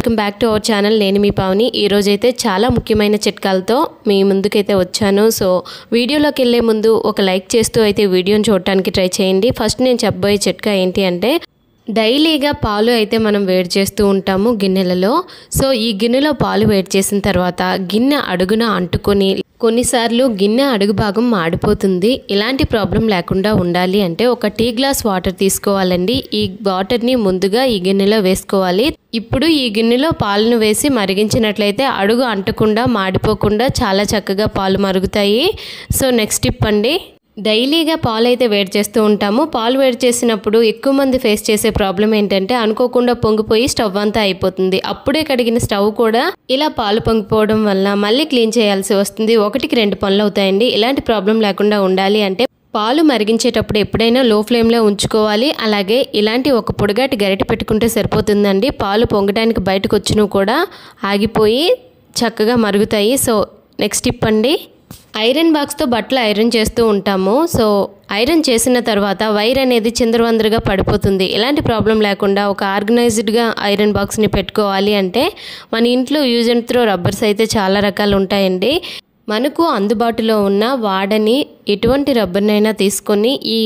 welcome back to our channel నేను మీ పావని ఈరోజైతే చాలా ముఖ్యమైన చిట్కాలతో మీ ముందుకైతే వచ్చాను సో వీడియోలోకి వెళ్ళే ముందు ఒక లైక్ చేస్తూ అయితే వీడియోని చూడటానికి ట్రై చేయండి ఫస్ట్ నేను చెప్పబోయే చిట్కా ఏంటి అంటే డైలీగా పాలు అయితే మనం వేడి చేస్తూ ఉంటాము గిన్నెలలో సో ఈ గిన్నెలో పాలు వేడి చేసిన తర్వాత గిన్నె అడుగున అంటుకొని కొన్నిసార్లు గిన్నె అడుగు భాగం మాడిపోతుంది ఇలాంటి ప్రాబ్లం లేకుండా ఉండాలి అంటే ఒక టీ గ్లాస్ వాటర్ తీసుకోవాలండి ఈ వాటర్ని ముందుగా ఈ గిన్నెలో వేసుకోవాలి ఇప్పుడు ఈ గిన్నెలో పాలను వేసి మరిగించినట్లయితే అడుగు అంటకుండా మాడిపోకుండా చాలా చక్కగా పాలు మరుగుతాయి సో నెక్స్ట్ టిప్ అండి డైలీగా పాలు అయితే వేడి చేస్తూ ఉంటాము పాలు వేడి చేసినప్పుడు ఎక్కువ మంది ఫేస్ చేసే ప్రాబ్లం ఏంటంటే అనుకోకుండా పొంగిపోయి స్టవ్ అంతా అయిపోతుంది అప్పుడే కడిగిన స్టవ్ కూడా ఇలా పాలు పొంగిపోవడం వల్ల మళ్ళీ క్లీన్ చేయాల్సి వస్తుంది ఒకటికి రెండు పనులు అవుతాయండి ఇలాంటి ప్రాబ్లం లేకుండా ఉండాలి అంటే పాలు మరిగించేటప్పుడు ఎప్పుడైనా లో ఫ్లేమ్లో ఉంచుకోవాలి అలాగే ఇలాంటి ఒక పొడిగాటి గరిటె పెట్టుకుంటే సరిపోతుందండి పాలు పొంగడానికి బయటకు వచ్చినవి కూడా ఆగిపోయి చక్కగా మరుగుతాయి సో నెక్స్ట్ టిప్ అండి ఐరన్ బాక్స్తో బట్టలు ఐరన్ చేస్తూ ఉంటాము సో ఐరన్ చేసిన తర్వాత వైర్ అనేది చిందరవందరగా పడిపోతుంది ఎలాంటి ప్రాబ్లం లేకుండా ఒక ఆర్గనైజ్డ్గా ఐరన్ బాక్స్ని పెట్టుకోవాలి అంటే మన ఇంట్లో యూజ్ అండ్ త్రో రబ్బర్స్ అయితే చాలా రకాలు ఉంటాయండి మనకు అందుబాటులో ఉన్న వాడని ఎటువంటి రబ్బర్నైనా తీసుకొని ఈ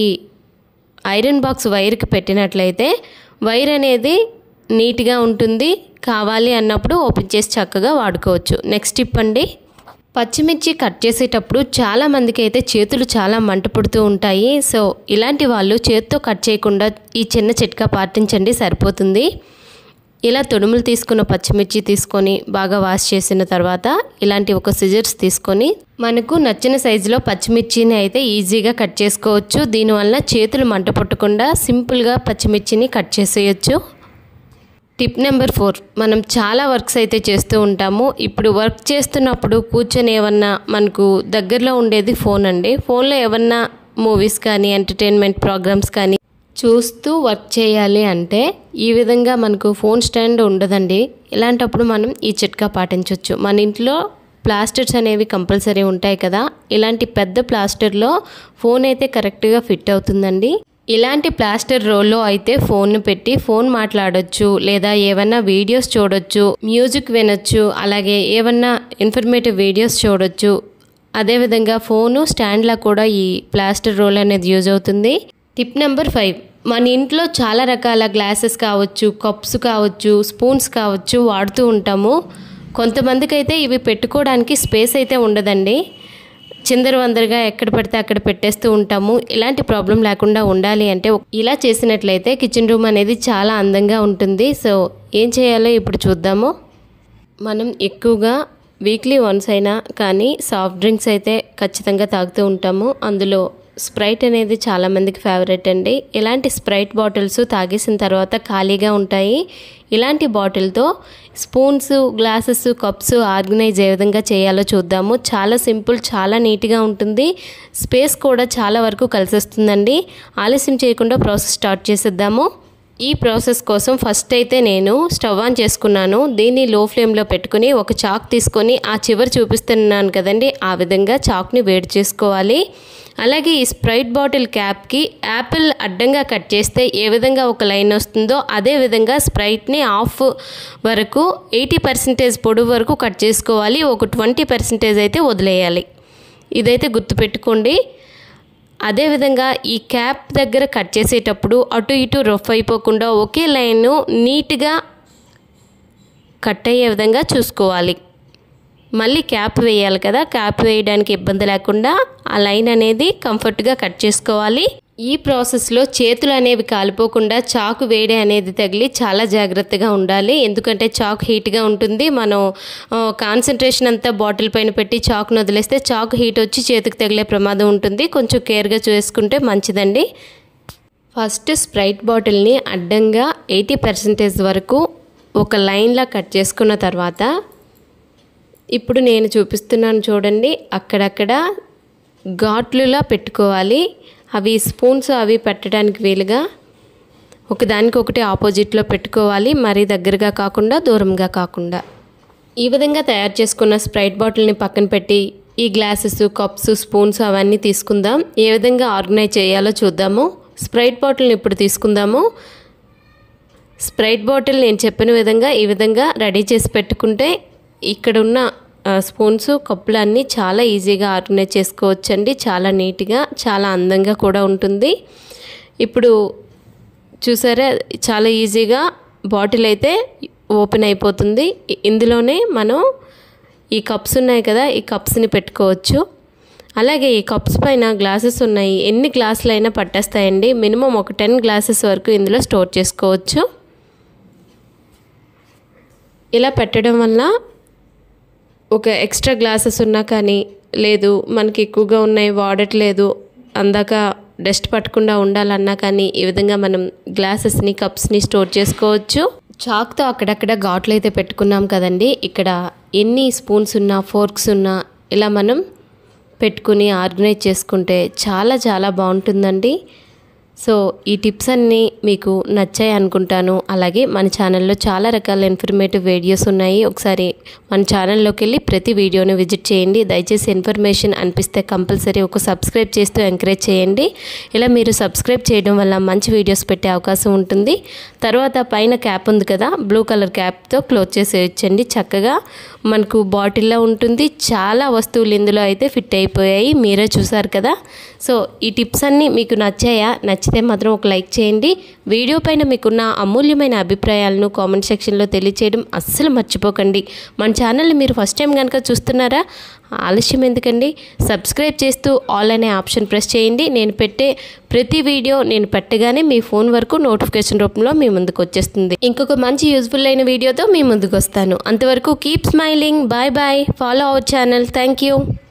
ఐరన్ బాక్స్ వైర్కి పెట్టినట్లయితే వైర్ అనేది నీట్గా ఉంటుంది కావాలి అన్నప్పుడు ఓపెన్ చేసి చక్కగా వాడుకోవచ్చు నెక్స్ట్ టిప్ అండి పచ్చిమిర్చి కట్ చేసేటప్పుడు చాలా మందికి అయితే చేతులు చాలా మంట పుడుతూ ఉంటాయి సో ఇలాంటి వాళ్ళు చేతితో కట్ చేయకుండా ఈ చిన్న చిట్కా పాటించండి సరిపోతుంది ఇలా తొడుములు తీసుకున్న పచ్చిమిర్చి తీసుకొని బాగా వాష్ చేసిన తర్వాత ఇలాంటి ఒక సిజర్స్ తీసుకొని మనకు నచ్చిన సైజులో పచ్చిమిర్చిని అయితే ఈజీగా కట్ చేసుకోవచ్చు దీనివల్ల చేతులు మంట పుట్టకుండా సింపుల్గా పచ్చిమిర్చిని కట్ చేసేయచ్చు టిప్ నెంబర్ ఫోర్ మనం చాలా వర్క్స్ అయితే చేస్తూ ఉంటాము ఇప్పుడు వర్క్ చేస్తున్నప్పుడు కూర్చొని ఏమన్నా మనకు దగ్గరలో ఉండేది ఫోన్ అండి ఫోన్లో ఏమన్నా మూవీస్ కానీ ఎంటర్టైన్మెంట్ ప్రోగ్రామ్స్ కానీ చూస్తూ వర్క్ చేయాలి అంటే ఈ విధంగా మనకు ఫోన్ స్టాండ్ ఉండదండి ఇలాంటప్పుడు మనం ఈ చిట్కా పాటించవచ్చు మన ఇంట్లో ప్లాస్టర్స్ అనేవి కంపల్సరీ ఉంటాయి కదా ఇలాంటి పెద్ద ప్లాస్టర్లో ఫోన్ అయితే కరెక్ట్గా ఫిట్ అవుతుందండి ఇలాంటి ప్లాస్టర్ రోల్లో అయితే ఫోన్ పెట్టి ఫోన్ మాట్లాడొచ్చు లేదా ఏమన్నా వీడియోస్ చూడొచ్చు మ్యూజిక్ వినొచ్చు అలాగే ఏమన్నా ఇన్ఫర్మేటివ్ వీడియోస్ చూడొచ్చు అదేవిధంగా ఫోను స్టాండ్లా కూడా ఈ ప్లాస్టర్ రోల్ అనేది యూజ్ అవుతుంది టిప్ నెంబర్ ఫైవ్ మన ఇంట్లో చాలా రకాల గ్లాసెస్ కావచ్చు కప్స్ కావచ్చు స్పూన్స్ కావచ్చు వాడుతూ ఉంటాము కొంతమందికి అయితే ఇవి పెట్టుకోవడానికి స్పేస్ అయితే ఉండదండి చిందర వందరగా ఎక్కడ పడితే అక్కడ పెట్టేస్తూ ఉంటాము ఇలాంటి ప్రాబ్లం లేకుండా ఉండాలి అంటే ఇలా చేసినట్లయితే కిచెన్ రూమ్ అనేది చాలా అందంగా ఉంటుంది సో ఏం చేయాలో ఇప్పుడు చూద్దాము మనం ఎక్కువగా వీక్లీ వన్స్ అయినా కానీ సాఫ్ట్ డ్రింక్స్ అయితే ఖచ్చితంగా తాగుతూ ఉంటాము అందులో స్ప్రైట్ అనేది చాలామందికి ఫేవరెట్ అండి ఇలాంటి స్ప్రైట్ బాటిల్స్ తాగేసిన తర్వాత ఖాళీగా ఉంటాయి ఇలాంటి బాటిల్తో స్పూన్స్ గ్లాసెస్ కప్స్ ఆర్గనైజ్ ఏ విధంగా చేయాలో చూద్దాము చాలా సింపుల్ చాలా నీట్గా ఉంటుంది స్పేస్ కూడా చాలా వరకు కలిసి వస్తుందండి ఆలస్యం చేయకుండా ప్రాసెస్ స్టార్ట్ చేసేద్దాము ఈ ప్రాసెస్ కోసం ఫస్ట్ అయితే నేను స్టవ్ ఆన్ చేసుకున్నాను దీన్ని లో ఫ్లేమ్లో పెట్టుకుని ఒక చాక్ తీసుకొని ఆ చివరి చూపిస్తున్నాను కదండి ఆ విధంగా చాక్ని వేడి చేసుకోవాలి అలాగే ఈ స్ప్రైట్ బాటిల్ క్యాప్కి యాపిల్ అడ్డంగా కట్ చేస్తే ఏ విధంగా ఒక లైన్ వస్తుందో అదే విధంగా స్ప్రైట్ని ఆఫ్ వరకు ఎయిటీ పర్సెంటేజ్ పొడవు వరకు కట్ చేసుకోవాలి ఒక ట్వంటీ పర్సెంటేజ్ అయితే వదిలేయాలి ఇదైతే గుర్తుపెట్టుకోండి అదేవిధంగా ఈ క్యాప్ దగ్గర కట్ చేసేటప్పుడు అటు ఇటు రఫ్ అయిపోకుండా ఒకే లైన్ నీట్గా కట్ అయ్యే విధంగా చూసుకోవాలి మళ్ళీ క్యాప్ వేయాలి కదా క్యాప్ వేయడానికి ఇబ్బంది లేకుండా ఆ లైన్ అనేది కంఫర్ట్గా కట్ చేసుకోవాలి ఈ ప్రాసెస్లో చేతులు అనేవి కాలిపోకుండా చాకు వేడి అనేది తగిలి చాలా జాగ్రత్తగా ఉండాలి ఎందుకంటే చాక్ హీట్గా ఉంటుంది మనం కాన్సన్ట్రేషన్ అంతా బాటిల్ పైన పెట్టి చాకును వదిలేస్తే చాకు హీట్ వచ్చి చేతికి తగిలే ప్రమాదం ఉంటుంది కొంచెం కేర్గా చేసుకుంటే మంచిదండి ఫస్ట్ స్ప్రైట్ బాటిల్ని అడ్డంగా ఎయిటీ పర్సెంటేజ్ వరకు ఒక లైన్లా కట్ చేసుకున్న తర్వాత ఇప్పుడు నేను చూపిస్తున్నాను చూడండి అక్కడక్కడ ఘాట్లులా పెట్టుకోవాలి అవి స్పూన్స్ అవి పెట్టడానికి వీలుగా ఒకదానికి ఒకటి ఆపోజిట్లో పెట్టుకోవాలి మరీ దగ్గరగా కాకుండా దూరంగా కాకుండా ఈ విధంగా తయారు చేసుకున్న స్ప్రైట్ బాటిల్ని పక్కన పెట్టి ఈ గ్లాసెస్ కప్స్ స్పూన్స్ అవన్నీ తీసుకుందాం ఏ విధంగా ఆర్గనైజ్ చేయాలో చూద్దాము స్ప్రైట్ బాటిల్ని ఇప్పుడు తీసుకుందాము స్ప్రైట్ బాటిల్ నేను చెప్పిన విధంగా ఈ విధంగా రెడీ చేసి పెట్టుకుంటే ఇక్కడున్న ఆ, స్పూన్స్ కప్పులు అన్నీ చాలా ఈజీగా ఆర్గనైజ్ చేసుకోవచ్చండి చాలా నీట్గా చాలా అందంగా కూడా ఉంటుంది ఇప్పుడు చూసారా చాలా ఈజీగా బాటిల్ అయితే ఓపెన్ అయిపోతుంది ఇ- ఇందులోనే మనం ఈ కప్స్ ఉన్నాయి కదా ఈ కప్స్ని పెట్టుకోవచ్చు అలాగే ఈ కప్స్ పైన గ్లాసెస్ ఉన్నాయి ఎన్ని గ్లాసులు అయినా పట్టేస్తాయండి మినిమం ఒక టెన్ గ్లాసెస్ వరకు ఇందులో స్టోర్ చేసుకోవచ్చు ఇలా పెట్టడం వల్ల ఒక ఎక్స్ట్రా గ్లాసెస్ ఉన్నా కానీ లేదు మనకి ఎక్కువగా ఉన్నాయి వాడట్లేదు అందాక డస్ట్ పట్టకుండా ఉండాలన్నా కానీ ఈ విధంగా మనం గ్లాసెస్ని కప్స్ని స్టోర్ చేసుకోవచ్చు చాక్తో అక్కడక్కడ ఘాట్లు అయితే పెట్టుకున్నాం కదండి ఇక్కడ ఎన్ని స్పూన్స్ ఉన్నా ఫోర్క్స్ ఉన్నా ఇలా మనం పెట్టుకుని ఆర్గనైజ్ చేసుకుంటే చాలా చాలా బాగుంటుందండి సో ఈ టిప్స్ అన్నీ మీకు నచ్చాయి అనుకుంటాను అలాగే మన ఛానల్లో చాలా రకాల ఇన్ఫర్మేటివ్ వీడియోస్ ఉన్నాయి ఒకసారి మన ఛానల్లోకి వెళ్ళి ప్రతి వీడియోని విజిట్ చేయండి దయచేసి ఇన్ఫర్మేషన్ అనిపిస్తే కంపల్సరీ ఒక సబ్స్క్రైబ్ చేస్తూ ఎంకరేజ్ చేయండి ఇలా మీరు సబ్స్క్రైబ్ చేయడం వల్ల మంచి వీడియోస్ పెట్టే అవకాశం ఉంటుంది తర్వాత పైన క్యాప్ ఉంది కదా బ్లూ కలర్ క్యాప్తో క్లోజ్ చేసేయచ్చండి చక్కగా మనకు బాటిల్లో ఉంటుంది చాలా వస్తువులు ఇందులో అయితే ఫిట్ అయిపోయాయి మీరే చూసారు కదా సో ఈ టిప్స్ అన్నీ మీకు నచ్చాయా నచ్చితే మాత్రం ఒక లైక్ చేయండి వీడియో పైన మీకున్న అమూల్యమైన అభిప్రాయాలను కామెంట్ సెక్షన్లో తెలియచేయడం అస్సలు మర్చిపోకండి మన ఛానల్ని మీరు ఫస్ట్ టైం కనుక చూస్తున్నారా ఆలస్యం ఎందుకండి సబ్స్క్రైబ్ చేస్తూ ఆల్ అనే ఆప్షన్ ప్రెస్ చేయండి నేను పెట్టే ప్రతి వీడియో నేను పెట్టగానే మీ ఫోన్ వరకు నోటిఫికేషన్ రూపంలో మీ ముందుకు వచ్చేస్తుంది ఇంకొక మంచి యూస్ఫుల్ అయిన వీడియోతో మీ ముందుకు వస్తాను అంతవరకు keep smiling bye bye follow our channel thank you